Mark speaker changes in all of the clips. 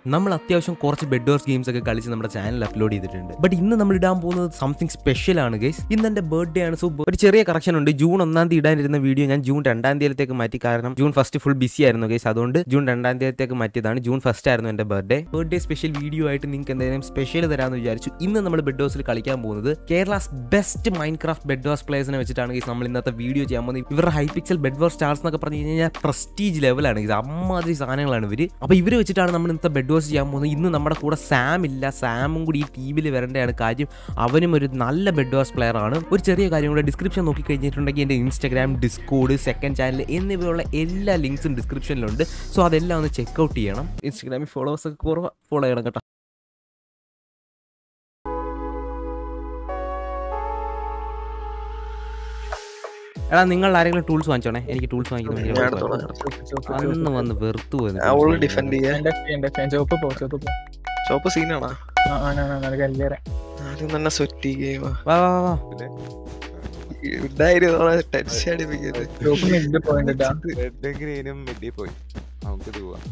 Speaker 1: നമ്മൾ അത്യാവശ്യം കുറച്ച് ബെഡ് വേഴ്സ് ഗെയിംസ് ഒക്കെ കളിച്ച് നമ്മുടെ ചാനൽ അപ്ലോഡ് ചെയ്തിട്ടുണ്ട് ബട്ട് ഇന്ന് നമ്മൾ ഇടാൻ പോകുന്നത് സംതിങ് സ്പെഷ്യൽ ആണ് ഗൈസ് ഇന്ന് എന്റെ ബർത്ത്ഡേ ആണ് സോ ഒരു ചെറിയ കറക്ഷൻ ഉണ്ട് ജൂൺ ഒന്നാം തീയതി ഇടാനിരുന്ന വീഡിയോ ഞാൻ ജൂൺ രണ്ടാം തീയതിയിലേക്ക് മാറ്റി കാരണം ജൂൺ ഫസ്റ്റ് ഫുൾ ബിസി ആയിരുന്നു ഗൈസ് അതുകൊണ്ട് ജൂൺ രണ്ടാം തീയതിയിലേക്ക് മാറ്റിയതാണ് ജൂൺ ഫസ്റ്റ് ആയിരുന്നു എന്റെ ബർത്ത്ഡേ ബർത്ത്ഡേ സ്പെഷ്യൽ വീഡിയോ ആയിട്ട് നിങ്ങൾക്ക് എന്തെങ്കിലും സ്പെഷ്യൽ തരാമെന്ന് വിചാരിച്ചു ഇന്ന് നമ്മൾ ബെഡ് ഹൗസിൽ കളിക്കാൻ പോകുന്നത് Kerala's best Minecraft bed house പ്ലേയേഴ്സിനെ വെച്ചിട്ടാണ് ഗൈസ് നമ്മൾ ഇന്നത്തെ വീഡിയോ ചെയ്യാൻ പോകുന്നത് ഇവരുടെ Hypixel bed wars stars എന്നൊക്കെ പറഞ്ഞു കഴിഞ്ഞാൽ പ്രസ്റ്റീജ് ലെവലാണ് ഇത് അമ്മാതിരി സാധനങ്ങളാണ് ഇവര് അപ്പൊ ഇവര് വെച്ചിട്ടാണ് നമ്മൾ ഇന്നത്തെ ബെഡ് ഹൗസ് ചെയ്യാൻ പോകുന്നത് ഇന്ന് നമ്മുടെ കൂടെ സാം ഇല്ല സാമും കൂടി ഈ ടീമിൽ വരേണ്ടതാണ് കാര്യം അവനും ഒരു നല്ല ബെഡ് ഹൗസ് പ്ലെയർ ആണ് ഒരു ചെറിയ കാര്യം കൂടെ ഡിസ്ക്രിപ്ഷൻ നോക്കി കഴിഞ്ഞിട്ടുണ്ടെങ്കിൽ എൻ്റെ ഇൻസ്റ്റാഗ്രാം ഡിസ്കോഡ് സെക്കൻഡ് ചാനൽ എന്നിവയുള്ള എല്ലാ ലിങ്ക്സും ഡിസ്ക്രിപ്ഷനിലുണ്ട് സോ അതെല്ലാം ഒന്ന് ചെക്കൗട്ട് ചെയ്യണം ഇൻസ്റ്റാഗ്രാമിൽ ഫോളോവേഴ്സ് ഒക്കെ കുറവ് ഫോളോ ചെയ്യണം കേട്ടോ എടാ നിങ്ങൾ ആരെങ്കിലും ടൂൾസ് വാങ്ങിച്ചോണേ എനിക്ക് ടൂൾസ് വാങ്ങിക്കുന്നത്
Speaker 2: ഞാൻ
Speaker 1: ഭയങ്കര
Speaker 2: എടുത്തോളാം,
Speaker 1: കുഴപ്പമാണ്.
Speaker 2: എടുത്തോളാം.
Speaker 1: അന്ന് വന്ന് വെറുത്തു പോയത്
Speaker 2: അവള് ഡിഫെൻഡ് ചെയ്യാൻ
Speaker 3: എന്റെ എന്റെ ഫാൻ ചോപ്പ് പോ ചോപ്പ് പോ
Speaker 2: ചോപ്പ് സീനാണോ
Speaker 3: ആ ആ ഞാൻ നല്ല കല്ലേറെ
Speaker 2: ആദ്യം തന്നെ സ്വെറ്റ് ഗെയിമാ
Speaker 1: വാ വാ വാ, വാ
Speaker 2: ഉണ്ടായിരുന്നു ടെൻഷൻ അടിപ്പിക്കുന്നത്
Speaker 3: ചോപ്പ് മിഡ് പോയിന്റ്
Speaker 4: റെഡ് ഗ്രീനും മിഡിൽ പോയി നമുക്ക് ഇത് പോവാം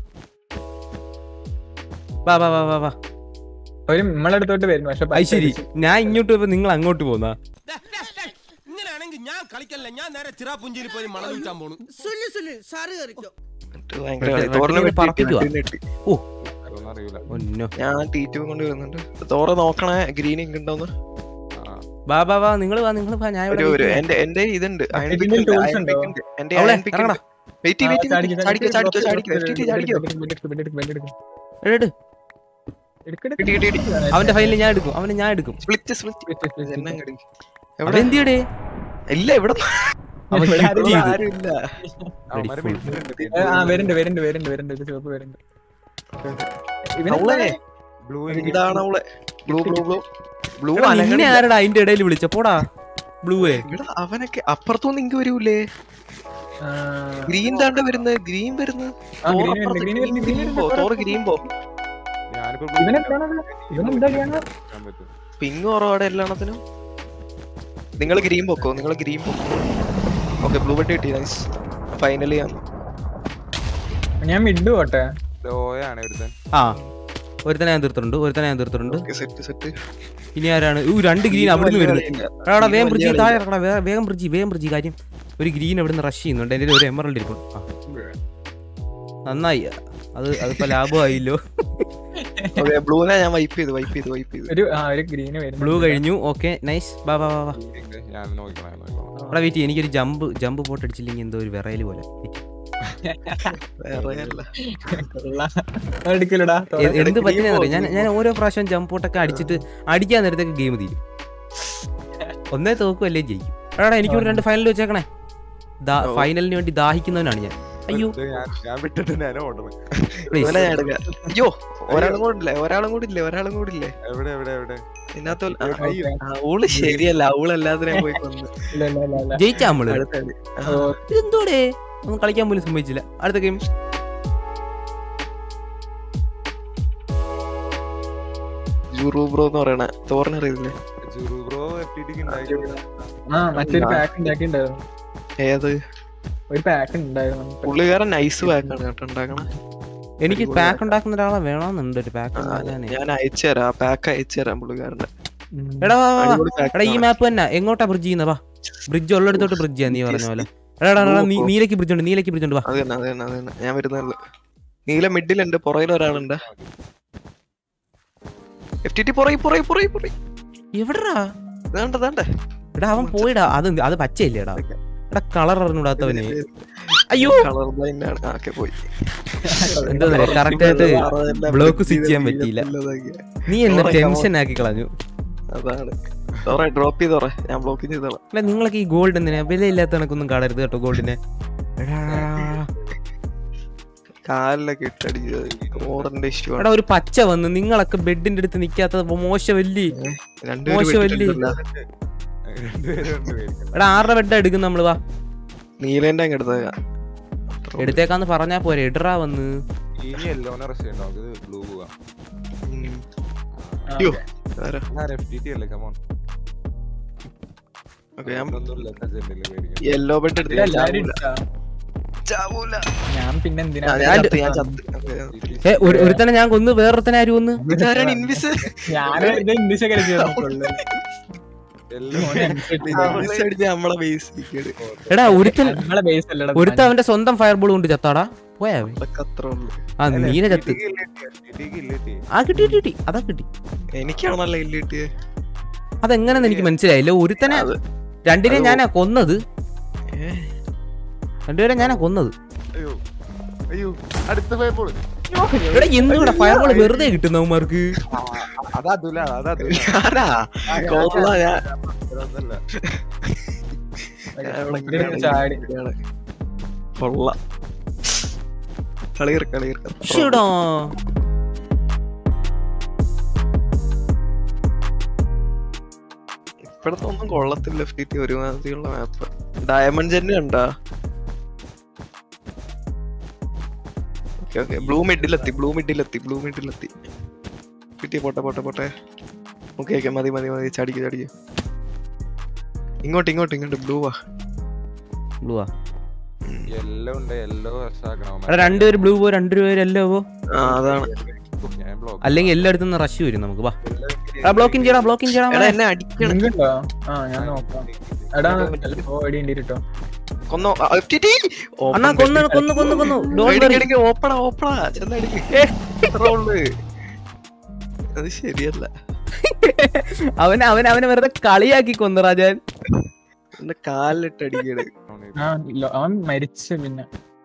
Speaker 1: വാ വാ വാ വാ വാ
Speaker 3: അവര് നമ്മളടുത്തോട്ട് വരുന്നു പക്ഷെ
Speaker 1: അത് ശരി ഞാൻ ഇങ്ങോട്ട് പോയപ്പോ നിങ്ങൾ അങ്ങോട്ട് പോന്നാ
Speaker 5: ഇങ്ങനെയാണെങ്കിൽ ഞാൻ കളിക്കല്ല ഞാൻ നേരെ ചിറാപുഞ്ചിയിൽ പോയി മണം വിൽക്കാൻ പോണു
Speaker 6: സുല്ലു സുല്ലു സാറ് കയറിക്കോ
Speaker 2: എന്നിട്ട് ഭയങ്കര
Speaker 1: വെട്ടി-
Speaker 2: കളി. തോറിനെ
Speaker 1: വെട്ടി
Speaker 2: വെട്ടി,
Speaker 1: പറപ്പിക്കുവാ.
Speaker 2: വെട്ടി, വെട്ടി.
Speaker 4: അതൊന്നും അറിയില്ല
Speaker 1: ഒന്നോ
Speaker 2: ഞാൻ ടി ടു കൊണ്ട് വരുന്നുണ്ട് തോറ നോക്കണേ ഗ്രീൻ ഇങ്ക് ഉണ്ടോന്ന്
Speaker 4: ആ
Speaker 1: വാ വാ വാ നിങ്ങൾ വാ നിങ്ങൾ വാ ഞാൻ ഇവിടെ
Speaker 2: ഒരു ഒരു
Speaker 1: wait ചെയ്യാം.
Speaker 2: എന്റെ എന്റെ ഇതുണ്ട് iron pick
Speaker 3: ഇതിന്റെ
Speaker 2: ഉണ്ട്,
Speaker 3: tools
Speaker 2: iron
Speaker 3: ഉണ്ടോ?
Speaker 2: pick ഉണ്ട്. എന്റെ
Speaker 1: അവളെ,
Speaker 2: iron pick
Speaker 1: ഇറങ്ങടാ.
Speaker 2: ഉണ്ട്. Wait ചെയ്യ്, wait ചെയ്യ്, wait ചെയ്യ്. ചാടിക്കോ, ചാടിക്കോ, ചാടിക്കോ. FTT ചാടിക്കോ.
Speaker 1: എട്, എട്.
Speaker 2: ഇടി, ഇടി, ഇടി.
Speaker 1: അവന്റെ ഫൈനൽ ഞാൻ എടുക്കും അവനെ ഞാൻ എടുക്കും
Speaker 2: Split, split. എന്നെ അങ്ങട് ഇടി. എവിടെ?
Speaker 1: അവനെന്തിയടേ
Speaker 2: ഇല്ല ഇവിടെ
Speaker 1: അവൻ
Speaker 3: ഇവിടെ
Speaker 1: hit
Speaker 3: ആരും
Speaker 1: ചെയ്തു.
Speaker 2: ആരുമില്ല
Speaker 4: അവന്മാരെ
Speaker 1: full.
Speaker 4: മിഡിലുണ്ട്
Speaker 3: ആ വരുന്നുണ്ട് വരുന്നുണ്ട് വരുന്നുണ്ട് വരുന്നുണ്ട് ഇത് ചോപ്പ് വരുന്നുണ്ട്
Speaker 2: അവളെ
Speaker 4: ബ്ലൂ
Speaker 2: ഇതാണ് അവളെ ബ്ലൂ ബ്ലൂ ബ്ലൂ ബ്ലൂ
Speaker 1: എടാ, നിന്നെ ആരടാ അതിന്റെ ഇടയിൽ വിളിച്ച പോടാ ബ്ലൂവേ
Speaker 2: ഇവിടെ അവനൊക്കെ അപ്പുറത്തുനിന്ന് ഇങ്ങ് വരൂലേ ഗ്രീൻ താണ്ട വരുന്നത് ഗ്രീൻ വരുന്നത്
Speaker 3: ഗ്രീൻ വരുന്നുണ്ട് ഗ്രീൻ വരുന്നുണ്ട് ഗ്രീൻ
Speaker 2: തോറ് ഗ്രീൻ പോ
Speaker 4: ഞാനിപ്പോ
Speaker 3: ഇവനെന്താണ് ഇവനെന്താണ്
Speaker 4: പറ്റും
Speaker 2: പിങ് കുറവാടെ എല്ലാണത്തിനും നിങ്ങൾ ഗ്രീൻ പൊക്കോ നിങ്ങൾ ഗ്രീൻ പൊക്കോ ഓക്കെ ബ്ലൂ ബെഡ് കിട്ടി നൈസ് ഫൈനലി
Speaker 3: ഞാൻ മിഡ് പോട്ടെ
Speaker 4: ലോയാണ് ഒരുത്തൻ
Speaker 1: ആ ഒരുത്തനെ ഞാൻ തീർത്തിട്ടുണ്ട് ഒരുത്തനെ ഞാൻ തീർത്തിട്ടുണ്ട്
Speaker 2: സെറ്റ് സെറ്റ്
Speaker 1: ഇനി ആരാണ് ഊ രണ്ട് ഗ്രീൻ അവിടുന്ന് വരുന്നു എടാ എടാ, വേഗം ബ്രിഡ്ജ് താഴെ ഇറക്കടാ വേ- വേഗം ബ്രിഡ്ജ് വേഗം ബ്രിഡ്ജ് കാര്യം ഒരു ഗ്രീൻ അവിടുന്ന് റഷ് ചെയ്യുന്നുണ്ട് എൻ്റെ ഒരു എമറൽഡ് ഇരിക്കും ആ. നന്നായി അത് അതിപ്പോ ലാഭമായില്ലോ
Speaker 2: ബ്ലൂനെ ഞാൻ വൈപ്പ് ചെയ്തു വൈപ്പ് ചെയ്തു വൈപ്പ് ചെയ്തു
Speaker 3: ഒരു ആ ഒരു ഗ്രീന് വരുന്നു
Speaker 1: ബ്ലൂ കഴിഞ്ഞു ഓക്കെ നൈസ് ബാ ബാ ബാ ബാ
Speaker 4: ഞാൻ നോക്കണം ഞാൻ നോക്കണം
Speaker 1: അവിടെ വെയിറ്റ് എനിക്കൊരു ജമ്പ് ജമ്പ് പോട്ട് അടിച്ചില്ലെങ്കിൽ എന്തോ ഒരു വിറയല് പോലെ
Speaker 2: വേറെ അല്ല
Speaker 3: എടുക്കലടാ
Speaker 1: എ- എന്ത് പറ്റുന്നറിയാം ഞാൻ ഞാൻ ഓരോ പ്രാവശ്യം ജമ്പ് പോട്ടൊക്കെ അടിച്ചിട്ട് അടിക്കാൻ നേരത്തേക്ക് ഗെയിം തീരും ഒന്നേ തോക്കുമല്ലേ ജയിക്കും എടാ എനിക്ക് രണ്ട് ഫൈനൽ വെച്ചേക്കണേ
Speaker 2: ഓ.
Speaker 1: ഫൈനലിന് വേണ്ടി ദാഹിക്കുന്നവനാണ് ഞാൻ അയ്യോ
Speaker 4: ഇത് ഞാൻ ഞാൻ വിട്ടിട്ട് ഞാൻ ഓടണം
Speaker 1: please.
Speaker 2: ഇവനെ ഞാൻ എടുക്കാം അയ്യോ ഒരാളും കൂടി ഇല്ലേ ഒരാളും കൂടി ഇല്ലേ ഒരാളും കൂടി ഇല്ലേ
Speaker 4: എവിടെ എവിടെ എവിടെ
Speaker 2: ഇതിനകത്ത് ഒരു- ആ,
Speaker 4: അയ്യോ.
Speaker 2: ആ, ഊള് ശരിയല്ല ഊള് എല്ലാത്തിനെയും പോയി കൊന്നു
Speaker 3: ഇല്ല ഇല്ല ഇല്ല ഇല്ല
Speaker 1: ജയിച്ചാ നമ്മള്
Speaker 2: അടുത്ത കളി. ആ,
Speaker 3: ഓ,
Speaker 1: എന്തോടെ ഒന്നും കളിക്കാൻ പോലും സംഭവിച്ചില്ല അടുത്ത ഗെയിം
Speaker 2: ജുറു ബ്രോ എന്ന് പറയണ തോറിനെ അറിയില്ലേ
Speaker 4: ജുറു ബ്രോ എഫ് ടി ടിക്ക് ഉണ്ടാക്കി
Speaker 3: ആ മറ്റൊരു പാക്ക് ഉണ്ടാക്കിണ്ടായിരുന്നു
Speaker 2: ഏത്
Speaker 3: ഒരു പാക്ക് ഉണ്ടായിരുന്നു
Speaker 2: പുള്ളിക്കാരൻ നൈസ് പാക്കാണ് കേട്ടോ ഉണ്ടാക്കണ
Speaker 1: എനിക്ക് പാക്ക് ഉണ്ടാക്കുന്ന ഒരാളെ വേണമെന്നുണ്ട് ഒരു പാക്ക്
Speaker 2: ആ,
Speaker 1: ഉണ്ടാക്കാനേ
Speaker 2: ഞാൻ അയച്ചു തരാം പാക്ക് അയച്ചു തരാം പുള്ളിക്കാരന്റെ
Speaker 3: ഉം.
Speaker 1: എടാ വാ, വാ, വാ.
Speaker 2: അടിപൊളി pack
Speaker 1: എടാ ഈ
Speaker 2: ആണ്.
Speaker 1: മാപ്പ് തന്നെ എങ്ങോട്ടാ ബ്രിഡ്ജ് ചെയ്യുന്ന വാ ബ്രിഡ്ജ് ഉള്ളിടത്തോട്ട് ബ്രിഡ്ജ് ചെയ്യാ നീ പറഞ്ഞ പോലെ എടാ എടാ, എടാ നീ- നീലയ്ക്ക് ബ്രിഡ്ജ് ഉണ്ട് നീലയ്ക്ക് ബ്രിഡ്ജ് ഉണ്ട് വാ
Speaker 2: അത് തന്നെ അത് തന്നെ അത് തന്നെ ഞാൻ വരുന്നുള്ളു നീല മിഡിലുണ്ട് പുറകിൽ ഒരാളുണ്ട് എഫ് ടി ടി പുറകെ പുറകെ പുറകെ പുറകെ
Speaker 1: എവിടാ
Speaker 2: വേണ്ട വേണ്ട
Speaker 1: എടാ അവൻ പോയിടാ അത് അത് പച്ചയില്ലേ എടാ എടാ കളർ അറിഞ്ഞൂടാത്തവന് അയ്യോ
Speaker 2: കളർ ബ്ലൈൻഡ് ആണ് ഓക്കെ പോയി
Speaker 1: എന്താ കറക്റ്റ് ആയിട്ട് block switch ചെയ്യാൻ പറ്റിയില്ല. നീ എന്നെ
Speaker 2: Sorry,
Speaker 1: ടെൻഷൻ ആക്കി കളഞ്ഞു
Speaker 2: അതാണ് തോറെ ഡ്രോപ്പ് ചെയ്തോറെ ഞാൻ ബ്ലോക്ക് ചെയ്തോളാം
Speaker 1: അല്ല നിങ്ങളൊക്കെ ഈ ഗോൾഡ് എന്തിനാ വിലയില്ലാത്ത കണക്കൊന്നും കാണരുത് കേട്ടോ ഗോൾഡിനെ എടാ,
Speaker 2: കാലിലൊക്കെ ഇട്ടടിച്ചത് ഓറിന്റെ ഇഷ്യൂ
Speaker 1: എടാ ഒരു പച്ച വന്ന് നിങ്ങളൊക്കെ ബെഡിന്റെ അടുത്ത് നിക്കാത്തത് മോശമല്ലേ മോശമല്ലേ?
Speaker 4: രണ്ടുപേരും ഉണ്ട് പേടിക്കണം.
Speaker 1: എടാ ആരുടെ ബെഡ് എടുക്കും നമ്മള് വാ
Speaker 2: നീലേന്റെ അങ്ങ് എടുത്തേക്കാം
Speaker 1: എടുത്തേക്കാന്ന് പറഞ്ഞാ പോരെ ഇടറാ വന്ന്
Speaker 4: ഇനി യെല്ലോനെ റഷ് ചെയ്യണ്ടോ നമുക്ക് ബ്ലൂ പോവാം
Speaker 2: ഉം.
Speaker 3: ആ,
Speaker 2: അയ്യോ.
Speaker 3: ഓക്കേ.
Speaker 2: ആരാ?
Speaker 4: ഞാൻ എഫ് ടി ടി അല്ലേ കമോൺ
Speaker 2: Okay, ഞാൻ
Speaker 4: ഒന്നുമില്ല പേടിക്കണം
Speaker 2: യെല്ലോ ബെഡ്
Speaker 3: ഇത് എല്ലാരും
Speaker 2: എടുത്തില്ല
Speaker 3: ഇട്ടാ.
Speaker 2: ചാവൂല
Speaker 3: ഞാൻ പിന്നെ
Speaker 2: ആ,
Speaker 3: എന്തിനാ
Speaker 2: ഞാൻ ചത്ത്, ഞാൻ ചത്ത്.
Speaker 1: ഏ ഒരു ഒരുത്തനെ ഞാൻ കൊന്ന് വേറൊരുത്തനെ ആരും കൊന്ന്
Speaker 2: ഇതാരാണ് ഇൻവിസ്
Speaker 3: ഞാൻ ഇത് ഇംഗ്ലീഷ് കളിച്ചു
Speaker 4: എല്ലാം
Speaker 2: ഇൻവിസ് അടിച്ച് നമ്മളെ ബേസ്
Speaker 1: എടാ ഒരുത്തൻ
Speaker 3: നമ്മളെ ബേസ് അല്ലടാ
Speaker 1: ഒരുത്ത അവന്റെ സ്വന്തം ഫയർ ബോൾ കൊണ്ട് ചത്താടാ പോയാ അവൻ.
Speaker 2: അത്ര ഉള്ളു
Speaker 1: ആ നീനെ ചത്ത് ആ കിട്ടി കിട്ടി കിട്ടി അതാ കിട്ടി
Speaker 2: എനിക്കാണല്ലോ ഇല്ല കിട്ടിയത്
Speaker 1: അതെങ്ങനെന്ന് എനിക്ക് മനസ്സിലായില്ല ഒരുത്തനെ
Speaker 2: അത്
Speaker 1: രണ്ടിനെ ഞാനാ കൊന്നത്
Speaker 2: ഏ,
Speaker 1: രണ്ടുപേരെ ഞാനാ കൊന്നത്
Speaker 4: അയ്യോ അയ്യോ അടുത്ത പേപ്പോൾ
Speaker 1: എടാ എന്തുകൂടെ ഫയർ ബോൾ വെറുതെ കിട്ടുന്നവന്മാർക്ക്
Speaker 4: അതാ അതുല അതാ അതുല
Speaker 2: ഞാനാ കൊള്ളാം, ഞാൻ
Speaker 4: അതൊന്നല്ല
Speaker 2: ഞാൻ ഇവിടെ
Speaker 3: ഇവിടെ
Speaker 2: ഇങ്ങനെയാണ്
Speaker 3: ചാടി
Speaker 2: ഇരിക്കുകയാണ്. കൊള്ളാം കളിയർ കളിയർ
Speaker 1: ശ്ശെടാ.
Speaker 2: ഇപ്പോഴത്തെ ഒന്നും കൊള്ളത്തില്ല എഫ് ടി ടി ഒരുമാതിരിയുള്ള മാപ്പ് ഡയമണ്ട് ജെന്ന് കണ്ടാ ഓക്കെ ഓക്കെ ബ്ലൂ മിഡിലെത്തി ബ്ലൂ മിഡിലെത്തി ബ്ലൂ മിഡിലെത്തി കിട്ടി പോട്ടെ പോട്ടെ പോട്ടെ ഓക്കെ ഓക്കെ മതി മതി മതി ചടിക്ക് ചടിക്ക് ഇങ്ങോട്ട് ഇങ്ങോട്ട് ഇങ്ങോട്ട് ബ്ലൂ വാ
Speaker 1: Blue ആ.
Speaker 4: യെല്ലോ ഉണ്ട് യെല്ലോ റഷാക്കണം
Speaker 1: എടാ രണ്ടുപേര് ബ്ലൂ പോ രണ്ടുപേര് എല്ലോ പോ
Speaker 2: ആ അതാണ്
Speaker 4: ഞാൻ ബ്ലോക്ക്
Speaker 1: അല്ലെങ്കിൽ എല്ലായിടത്തും നിന്ന് റഷ് വരും നമുക്ക് വാ എടാ ബ്ലോക്കിംഗ് ചെയ്യടാ ബ്ലോക്കിംഗ് ചെയ്യടാ
Speaker 2: എടാ
Speaker 1: മോനെ.
Speaker 2: എന്നെ അടിക്കണം
Speaker 3: നിങ്ങണ്ടോ ആ ഞാൻ നോക്കാം എടാ ചിലപ്പോ അടി ഉണ്ടിട്ടോ
Speaker 2: കൊന്നോ എഫ് ടി ടി
Speaker 1: അണ്ണാ കൊന്ന് കൊന്ന് കൊന്ന് കൊന്നു ഡോണ്ട് വറി
Speaker 2: ഓപ്പണാ ഓപ്പണാ ചെന്നടിക്ക് അത്രേ ഉള്ളു അത് ശരിയല്ല
Speaker 1: അവൻ അവൻ അവനെ വെറുതെ കളിയാക്കി കൊന്നു രാജാൻ
Speaker 2: എന്റെ കാലിലിട്ട് അടിക്കണ്
Speaker 3: ആ ലോ- അവൻ മരിച്ചു പിന്നെ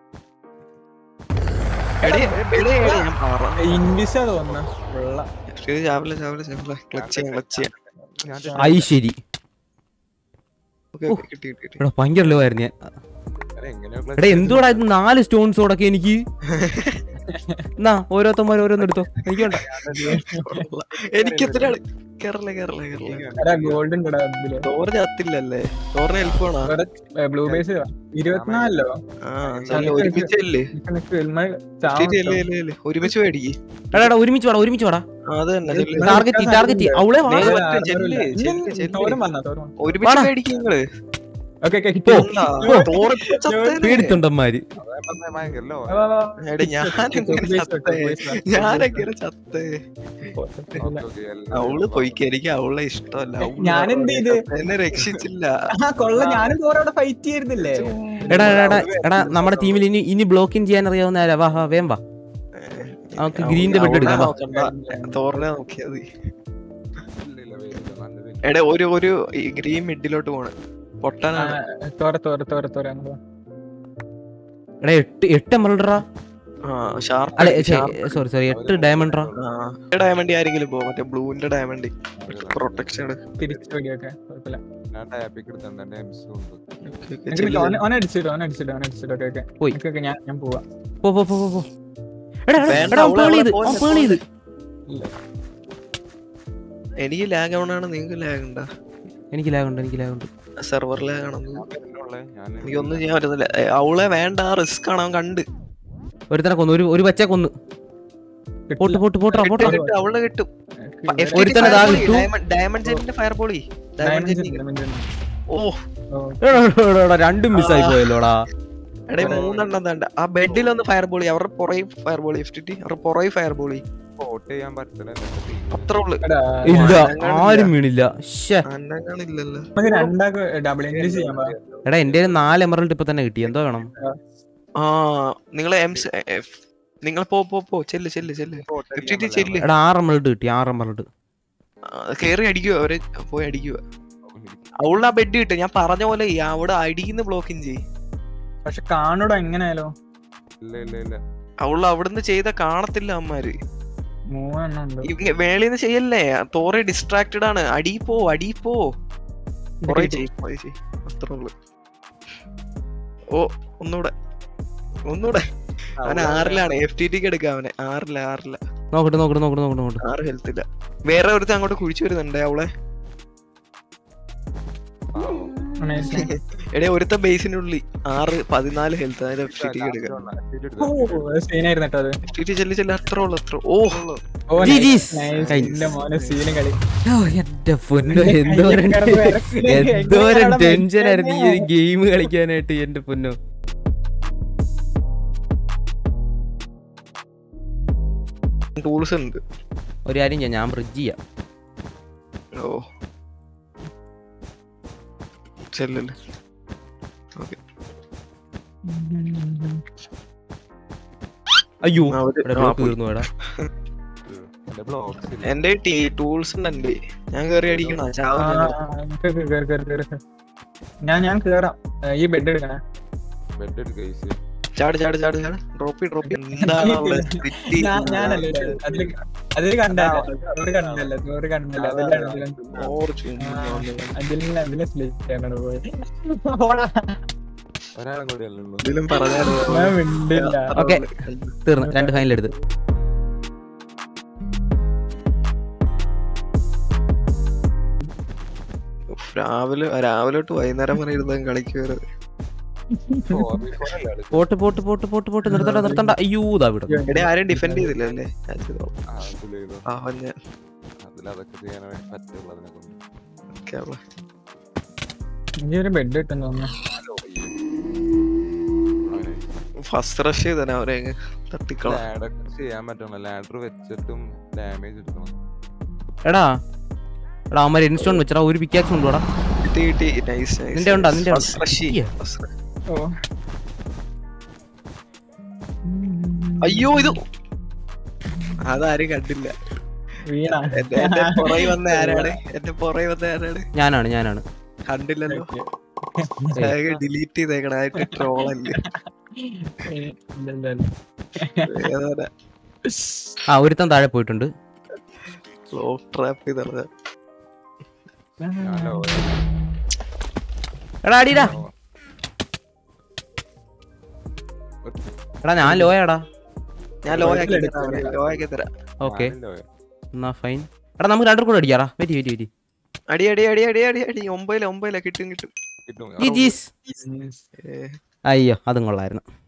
Speaker 2: എടീ, എടീ, എടീ, ഞാൻ പറഞ്ഞു.
Speaker 3: ഇംഗ്ലീഷാ തോന്നുന്ന വെള്ള
Speaker 2: ശരി, ചാവില്ല, ചാവില്ല, ചാവില്ല. ക്ലച്ച് ചെയ്യാം, ക്ലച്ച് ചെയ്യാം.
Speaker 4: ഞാൻ
Speaker 1: ഐ ശരി
Speaker 2: ഓക്കേ, ഓക്കേ, കിട്ടി, കിട്ടി, കിട്ടി.
Speaker 1: എടാ ഭയങ്കര ലോ ആയിരുന്നു ഞാൻ
Speaker 4: എങ്ങനെയോ
Speaker 1: എടാ എന്തുകൂടാ ഇത് നാല് സ്റ്റോൺസോടൊക്കെ എനിക്ക് എന്നാ ഓരോരുത്തന്മാർ ഓരോന്ന് എടുത്തോ എനിക്ക് വേണ്ട
Speaker 2: കൊള്ളാം. എനിക്ക് എത്ര കേരള കേരള കേരള
Speaker 3: എടാ ഗോൾഡ് ഉണ്ടടാ ഇതില്
Speaker 2: ഡോറ് ചത്തില്ലല്ലേ ഡോറിന് ഹെൽപ്പ് വേണോ
Speaker 3: ബ്ലൂ ബേസ് ഇരുപത്തിനാലോ
Speaker 2: ആ നല്ല ഒരുമിച്ചല്ലേ
Speaker 3: നിക്ക് നിക്ക് ഇൽമ
Speaker 2: ശരി, അല്ലേ, അല്ലേ, അല്ലേ. ഒരുമിച്ച് മേടിക്ക്
Speaker 1: എടാ എടാ ഒരുമിച്ച് വാടാ ഒരുമിച്ച് വാടാ
Speaker 2: ആ, അത് തന്നെ ചെല്ല്.
Speaker 1: ടാർഗറ്റ് ടാർഗറ്റ് അവളെ വാ.
Speaker 2: നേരെ പറ്റും, ചെല്ല്, ചെല്ല്, ചെല്ല്.
Speaker 3: തോരം വന്നാ തോരം
Speaker 2: ഒരുമിച്ച്
Speaker 1: വാടാ.
Speaker 2: മേടിക്ക് നിങ്ങള്
Speaker 3: ഓക്കെ ഓക്കെ
Speaker 1: പോ.
Speaker 2: എന്താ? ഡോറ് ചത്തേനെ.
Speaker 1: പേടിത്തൊണ്ടന്മാര്
Speaker 4: യെല്ലോ
Speaker 2: എടി, ഞാനെങ്ങനെ ചത്തേ ഞാനെങ്ങനെ ചത്തേ അവള് പോയിക്ക് എനിക്ക് അവളെ ഇഷ്ടമല്ല അവള്
Speaker 3: ഞാനെന്ത് ചെയ്ത്?
Speaker 2: എന്നെ രക്ഷിച്ചില്ല
Speaker 3: ആ കൊള്ള ഞാനും തോരം അവിടെ ഫൈറ്റ് ചെയ്തിരുന്നില്ലേ
Speaker 1: എടാ എടാ എടാ എടാ നമ്മുടെ ടീമിൽ ഇനി ഇനി ബ്ലോക്കിംഗ് ചെയ്യാൻ അറിയാവുന്ന ആരാ വാ വാ വേം വാ നമുക്ക് ഗ്രീനിന്റെ ബെഡ് എടുക്കാം വാ.
Speaker 2: തോറിനെ നോക്കിയാ മതി എടാ ഒരു ഒരു ഗ്രീൻ മിഡിലോട്ട് പോണ് പൊട്ടാനാണ്
Speaker 3: തോര തോര തോര തോര അങ്ങോട്ട് വാ.
Speaker 1: എടാ എട്ട് എട്ട് എമറൽഡറാ
Speaker 2: ആ ഷാർപ്പ്
Speaker 1: അല്ലെ സോറി സോറി എട്ട് ഡയമണ്ടറാ
Speaker 2: ഡയമണ്ട് ആരെങ്കിലും പോ മറ്റേ ബ്ലൂവിന്റെ ഡയമണ്ട് പ്രൊട്ടക്ഷൻ
Speaker 3: തിരിച്ചു വെടിയൊക്കെ കുഴപ്പമില്ല
Speaker 4: ഞാൻ ടാപ്പിക്ക് എടുത്തിട്ടുണ്ട് എന്റെ എംസ് ഉണ്ട്
Speaker 3: നിക്ക് നിക്ക്, ഓനെ- ഓനെ അടിച്ചിട്ടോ ഓനെ അടിച്ചിട്ടോ ഓനെ അടിച്ചിട്ടോ ഓക്കെ ഓക്കെ
Speaker 1: പോയി.
Speaker 3: നിക്ക് നിക്ക്, ഞാൻ ഞാൻ പോവാ
Speaker 1: പോ പോ പോ പോ, പോ എടാ എടാ,
Speaker 2: വേണ്ട,
Speaker 1: എടാ
Speaker 2: അവള്
Speaker 1: പേൾ
Speaker 2: അവിടെ
Speaker 1: ചെയ്ത്
Speaker 2: പോലെ
Speaker 1: പേൾ ചെയ്ത്
Speaker 2: എനിക്ക് ലാഗ് ആവണാണ് നിങ്ങൾക്ക് ലാഗ് ഉണ്ടാ
Speaker 1: എനിക്ക് ലാഗുണ്ട് എനിക്ക് ലാഗുണ്ട്
Speaker 2: സെർവർ ലാഗ് ആണെന്ന്
Speaker 4: ഞാൻ
Speaker 2: എനിക്കൊന്നും ചെയ്യാൻ പറ്റുന്നില്ല ഏ, അവളെ വേണ്ട റിസ്ക് ആണ് അവൻ കണ്ട്
Speaker 1: ഒരുത്തനെ കൊന്നു ഒരു ഒരു പച്ച കൊന്നു പോട്ട് പോട്ട് പോട്ടാ പോട്ടാ
Speaker 2: കിട്ടും, കിട്ടും, അവളെ കിട്ടും
Speaker 1: ഒരുത്തനെ ദാ കിട്ടു.
Speaker 2: ഡയമണ്ട് ജെറ്റിന്റെ ഫയർ ബോളി ഡയമണ്ട് ജെറ്റിന്റെ ഓ
Speaker 1: എടാ, എടാ, എടാ, എടാ, രണ്ടും മിസ്സായി പോയല്ലോടാ
Speaker 2: എടേ മൂന്നെണ്ണം തണ്ട ആ ബെഡിൽ ഒന്ന് ഫയർ ബോളി അവരുടെ പുറകെ ഫയർ ബോളി എഫ് ടി ടി അവരുടെ പുറകെ ഫയർ ബോളി
Speaker 4: വോട്ട് ചെയ്യാൻ പറ്റില്ല
Speaker 2: അത്ര ഉള്ളു
Speaker 1: ഇല്ല ആരും വീണില്ല ശ്ശേ.
Speaker 2: അന്നങ്ങളില്ലല്ലോ
Speaker 3: നമുക്ക് രണ്ടാക്ക് ഡബിൾ എൻട്രി ചെയ്യാൻ പാ
Speaker 1: എടാ എന്റെ കയ്യില് നാല് എമറൽഡ് ഇപ്പൊ തന്നെ കിട്ടി എന്തോ വേണം
Speaker 2: ആ നിങ്ങളെ എം നിങ്ങൾ പോ പോ പോ ചെല്ല് ചെല്ല് ചെല്ല് എഫ് ടി ടി ചെല്ല്
Speaker 1: എടാ ആറ് എമറൽഡ് കിട്ടി ആറ് എമറൽഡ്
Speaker 2: ആ, കേറി അടിക്കുക അവരെ പോയി അടിക്കുക അവളുടെ ആ ബെഡ് കിട്ടും ഞാൻ പറഞ്ഞ പോലെ ഈ അവിടെ അടിക്കുന്ന ബ്ലോക്കിങ് ചെയ്
Speaker 3: പക്ഷെ കാണൂടാ എങ്ങനെയാലോ
Speaker 4: ഇല്ല ഇല്ല ഇല്ല
Speaker 2: അവള് അവിടുന്ന് ചെയ്ത കാണത്തില്ല അമ്മമാര്
Speaker 3: മൂന്നെണ്ണം ഉണ്ട്
Speaker 2: ഇങ്ങ- മേളിന്ന് ചെയ്യല്ലേ തോറെ ഡിസ്ട്രാക്റ്റഡ് ആണ് അടി പോ അടി പോ കൊറേ ചെയ്യ്, കൊറേ ചെയ്യ്. അത്രേ ഉള്ളു ഓ ഒന്നൂടെ ഒന്നൂടെ അവൻ ആറിലാണ് എഫ് ടി ടിക്ക് എടുക്കാം അവനെ ആറില്ല ആറില്ല
Speaker 1: നോക്കട്ടെ നോക്കട്ടെ നോക്കട്ടെ നോക്കട്ടെ നോക്കട്ടെ
Speaker 2: ആറ് ഹെൽത്ത് ഇല്ല വേറെ ഒരുത്തൻ അങ്ങോട്ട് കുഴിച്ചു വരുന്നുണ്ട് അവളെ എടേ ഒരുത്തൻ ബേസിന്റെ ഉള്ളിൽ ആറ് പതിനാല് ഹെൽത്ത് അതിന്റെ എഫ് ടി ടിക്ക് എടുക്കാം
Speaker 3: സീനായിരുന്നു കേട്ടോ അത്
Speaker 2: എഫ് ടി ടി ചെല്ലി ചെല്ലി അത്ര ഉള്ളു അത്ര ഓ
Speaker 3: ഓ,
Speaker 1: ജി,
Speaker 3: nice,
Speaker 1: ജീസ്.
Speaker 3: nice.
Speaker 1: Nice.
Speaker 3: ഇല്ല മോനെ സീനും കളി
Speaker 1: ഓ, എന്റെ പൊന്നോ എന്തോരം എന്തോരം ടെൻഷൻ ആയിരുന്നു ഈ ഒരു ഗെയിം കളിക്കാനായിട്ട് എന്റെ പൊന്നോ
Speaker 2: ടൂൾസ് ഉണ്ട്
Speaker 1: ഒരു കാര്യം ചെയ്യാം ഞാൻ ബ്രിഡ്ജ് ചെയ്യാം
Speaker 2: ഓ ചെല്ലല്ലേ ഓക്കെ
Speaker 1: അയ്യോ
Speaker 2: അവര്
Speaker 1: ഇവിടെ
Speaker 2: ആ,
Speaker 1: ബ്ലോക്ക്
Speaker 2: പോയി.
Speaker 1: തീർന്നു എടാ
Speaker 4: എന്റെ ബ്ലോക്സ് ഇല്ല
Speaker 2: എന്റെ ടീ ടൂൾസ് ഉണ്ട് എന്റെ ഞാൻ കേറി അടിക്കണ
Speaker 3: ആ,
Speaker 2: ചാവും
Speaker 3: ആ, ആ, കേറ്, കേറ്, കേറ്, കേറ്, കേറ്. ഞാൻ ഞാൻ കേറാം ഏ, ഈ ബെഡ് എടുക്കണേ
Speaker 4: ബെഡ് എടുക്കുക ഈസി
Speaker 2: ചാട് ചാട് ചാട് ചാട് ഡ്രോപ്പ് ഡ്രോപ്പ് എന്താണ് അവിടെ സ്പ്ലിറ്റ്
Speaker 3: ഞാൻ ഞാനല്ലേ ഇട്ടത്. അതില് അതില് കണ്ടല്ലോ ചോറ് കണ്ടല്ലോ ചോറ് കണ്ടല്ലോ അതിലാണ് അതിൽ അതിലെ സ്ലിറ്റ് ആണ് പോയത് പോടാ.
Speaker 4: ഒരാളും കൂടി അല്ലേ ഉള്ളൂ
Speaker 2: ഇതിലും പറഞ്ഞാലും
Speaker 3: ഞാൻ മിണ്ടില്ല
Speaker 1: ഓക്കെ തീർന്നു രണ്ട് ഫൈനൽ എടുത്ത്
Speaker 2: രാവിലെ രാവിലെ തൊട്ട് വൈകുന്നേരം വരെ ഇരുന്ന് കളിക്കുവരുത്
Speaker 4: Four v four അല്ലേ കളി?
Speaker 1: പോട്ട് പോട്ട് പോട്ട് പോട്ട് പോട്ട് നിർത്തണ്ട നിർത്തണ്ട അയ്യോ ഇതാ വിടും
Speaker 2: എടേ ആരും ഡിഫെൻഡ് ചെയ്തില്ലല്ലേ ഞാൻ ചെയ്തോ.
Speaker 4: ആ, അതില് ചെയ്തോ.
Speaker 2: ആ ഞാൻ
Speaker 4: അതില് അതൊക്കെ ചെയ്യാനേ പറ്റുള്ളൂ അതിനെ കൊണ്ട്
Speaker 2: ഓക്കെ അവളെ
Speaker 3: ഇനി ഒരു ബെഡ് കിട്ടുന്നു തോന്നുന്നു
Speaker 2: ഫസ്റ്റ് റഷ് ചെയ്തന്നെ അവരെ അങ്ങ് തട്ടിക്കളാം
Speaker 4: ലാഡർ ചെയ്യാൻ പറ്റണം ലാഡർ വെച്ചിട്ടും ഡാമേജ് എടുക്കണം
Speaker 1: എടാ എടാ അവന്മാർ ഇൻസ്റ്റോൺ വെച്ചടാ ഒരു പിക്കാക്സ് കൊണ്ടുപോടാ
Speaker 2: കിട്ടി കിട്ടി നൈസ്
Speaker 1: നിന്റെ ഉണ്ടോ? നിന്റെ ഉണ്ടോ?
Speaker 2: First rush
Speaker 1: ഇയ്യ.
Speaker 3: ഓ
Speaker 2: അയ്യോ ഇത് അതാരും കണ്ടില്ല
Speaker 3: വീണ
Speaker 2: എന്റെ എന്റെ പുറകെ വന്ന ആരാണ് എന്റെ പുറകെ വന്ന ആരാണ്
Speaker 1: ഞാനാണ് ഞാനാണ്
Speaker 2: കണ്ടില്ലല്ലോ ഡിലീറ്റ് ചെയ്തേക്കണ ആയിട്ട് ട്രോളല്ലേ വേദന
Speaker 1: ആ ഒരുത്തൻ താഴെ പോയിട്ടുണ്ട്
Speaker 2: ലോ ട്രാപ്പ് ചെയ്തത്
Speaker 4: ഞാനോ
Speaker 1: എടാ അടിടാ എടാ ഞാൻ ലോയാടാ
Speaker 2: ഞാൻ ലോ ആക്കി തരാം അവനെ, ലോ ആക്കി തരാം
Speaker 1: ഓക്കെ എന്നാ ഫൈൻ എടാ നമുക്ക് രണ്ടു കൂടെ അടിക്കാറാ വെറ്റി വെറ്റി വെറ്റി
Speaker 2: അടി അടി അടി അടി അടി അടി ഒമ്പതില ഒമ്പതില കിട്ടും കിട്ടും
Speaker 1: ജി ജീസ്
Speaker 2: ഏ,
Speaker 1: അയ്യോ അതും കൊള്ളായിരുന്നു